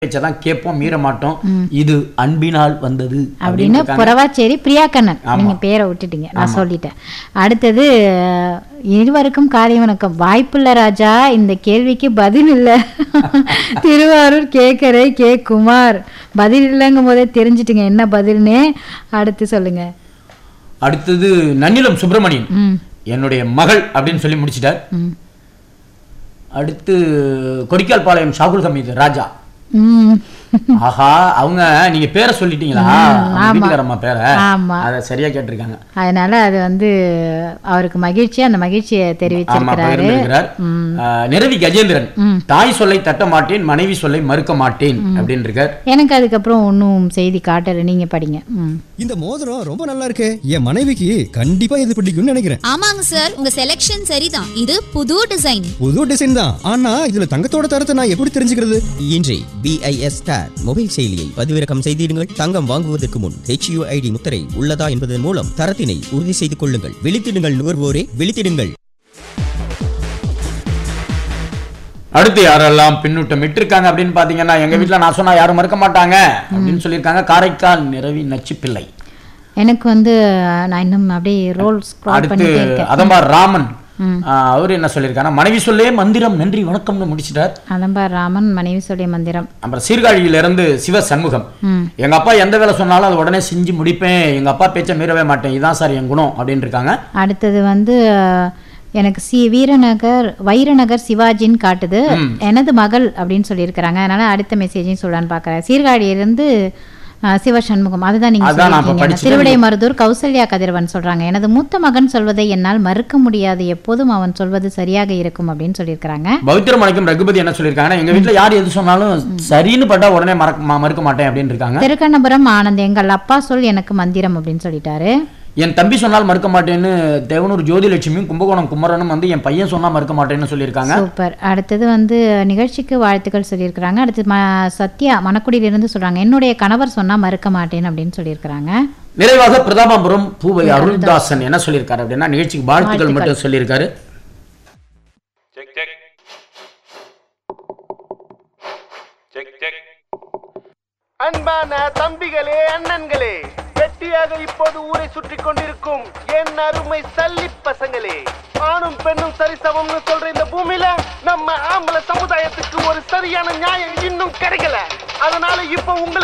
பேச்சதான் கேட்போம் மீற மாட்டோம் இது அன்பினால் வந்தது அப்படின்னு இருக்காங்க. புறவாச்சேரி பிரியாக்கண்ணன் ஆமா. நீங்க பேரை விட்டுட்டீங்க நான் சொல்லிட்டேன் அடுத்தது அஹ், இருவருக்கும் காலை வணக்கம் வாய்ப்புள்ள ராஜா இந்த கேள்விக்கு பதில் இல்ல திருவாரூர் கேக்கரை கே குமார் பதில் இல்லைங்கும் போதே தெரிஞ்சிட்டுங்க என்ன பதில்னு அடுத்து சொல்லுங்க அடுத்தது நன்னிலம் சுப்பிரமணியன் ம் என்னுடைய மகள் அப்படின்னு சொல்லி முடிச்சிட்டார் ம் அடுத்து கொடிக்கால் பாளையம் ஷாகுல் ஹமீது ராஜா ம் ஆஹா அவங்க நீங்க பேரை சொல்லிட்டீங்களா அவங்க வீட்டுக்காரம்மா பேரை ஆமா. அத சரியா கேட்டிருக்காங்க அதனால அது வந்து அவருக்கு மகிழ்ச்சி அந்த மகிழ்ச்சியை ஆமா தெரிவிச்சிருக்கிறாரு பகிர்ந்திருக்கிறார் ஆஹ், நிரவி கஜேந்திரன் தாய் சொல்லை தட்ட மாட்டேன் மனைவி சொல்லை மறுக்க மாட்டேன் அப்படின்னு இருக்கார் எனக்கு அதுக்கப்புறம் ஒன்றும் செய்தி காட்டலை நீங்க படிங்க ம் இந்த மோதிரம் ரொம்ப நல்லா இருக்கே என் மனைவிக்கு கண்டிப்பா இது பிடிக்கும்னு நினைக்கிறேன் ஆமாங்க சார் உங்க செலெக்ஷன் சரிதான் இது புது டிசைன் புது டிசைன் தான் ஆனா இதுல தங்கத்தோட தரத்தை நான் எப்படி தெரிஞ்சுக்கிறது இன்றே பிஐஎஸ் ஸ்டார் மொபைல் செயலியை பதிவிறக்கம் செய்திடுங்கள் தங்கம் வாங்குவதற்கு முன் ஹெச்யூஐடி முத்திரை உள்ளதா என்பதன் மூலம் தரத்தினை உறுதி செய்து கொள்ளுங்கள் விழித்திடுங்கள் நுகர்வோரே விழித்திடுங்கள் அடுத்து யாரெல்லாம் பின்னூட்டம் இட்டிருக்காங்க அப்படின்னு பாத்தீங்கன்னா எங்க வீட்ல நான் சொன்னா யாரும் மறுக்க மாட்டாங்க அப்படின்னு சொல்லியிருக்காங்க காரைக்கால் நிரவி நச்சு பிள்ளை எனக்கு வந்து நான் இன்னும் அப்படியே ரோல் ஸ்க்ரால் அடுத்து பண்ணிட்டே இருக்கேன் அதம்பா ராமன் ஆஹ், அவரு என்ன சொல்லியிருக்காங்க மனைவி சொல்லே மந்திரம் நன்றி வணக்கம்னு முடிச்சிட்டார் அதம்பா ராமன் மனைவி சொல்லிய மந்திரம் அப்புறம் சீர்காழியில இருந்து சிவ சண்முகம் ம் எங்க அப்பா எந்த வேலை சொன்னாலும் அதை உடனே செஞ்சு முடிப்பேன் எங்க அப்பா பேச்ச மீறவே மாட்டேன் இதான் சார் என் குணம் அப்படின்னு இருக்காங்க அடுத்தது வந்து அஹ், எனக்கு சி வீரநகர் வைரநகர் சிவாஜின்னு காட்டுது எனது மகள் அப்படின்னு சொல்லியிருக்கிறாங்க அதனால அடுத்த மெசேஜையும் சொல்லலான்னு பார்க்குறேன் சீர்காழியிலிருந்து அஹ், சிவ சண்முகம் அதுதான் நீங்க அதான் நான் இப்ப சொல்லியிருக்கீங்க படிச்சுட்டேன். திருவிடை மருதூர் கௌசல்யா கதிரவன் சொல்றாங்க எனது மூத்த மகன் சொல்வதை என்னால் மறுக்க முடியாது எப்போதும் அவன் சொல்வது சரியாக இருக்கும் அப்படின்னு சொல்லியிருக்கிறாங்க பவித்திர மணிக்கம் ரகுபதி என்ன சொல்லியிருக்காங்கன்னா எங்க வீட்ல யார் எது சொன்னாலும் சரின்னு பட்டா உடனே மறக்க ம- மறுக்க மாட்டேன் அப்படின்னு இருக்காங்க திருக்கண்ணபுரம் ஆனந்த் எங்கள் அப்பா சொல் எனக்கு மந்திரம் அப்படின்னு சொல்லிட்டாரு என் தம்பி சொன்னால் மறுக்க மாட்டேன்னு தேவனூர் ஜோதிலட்சுமியும் கும்பகோணம் குமரனும் வந்து என் பையன் சொன்னா மறுக்க மாட்டேன்னு சொல்லியிருக்காங்க சூப்பர் அடுத்தது வந்து நிகழ்ச்சிக்கு வாழ்த்துக்கள் சொல்லியிருக்கிறாங்க அடுத்து ம சத்யா மணக்குடியிலிருந்து சொல்றாங்க என்னுடைய கணவர் சொன்னா மறுக்க மாட்டேன் அப்படின்னு சொல்லியிருக்கிறாங்க நிறைவாக பிரதாபபுரம் பூவை அருள்தாசன் என்ன சொல்லியிருக்காரு அப்படின்னா நிகழ்ச்சிக்கு வாழ்த்துக்கள் மட்டும் சொல்லியிருக்காரு செக் செக் செக் செக் அன்பான தம்பிகளே அண்ணன்களே வெட்டியாக இப்போது ஊரை சுற்றி கொண்டிருக்கும் என் அருமை சல்லி பசங்களே ஆணும் பெண்ணும் சரிசமம்னு சொல்ற இந்த பூமியில நம்ம ஆம்பளை சமுதாயத்துக்கு ஒரு சரியான நியாயம் இன்னும் கிடைக்கல அதனால இப்ப உங்களுக்கு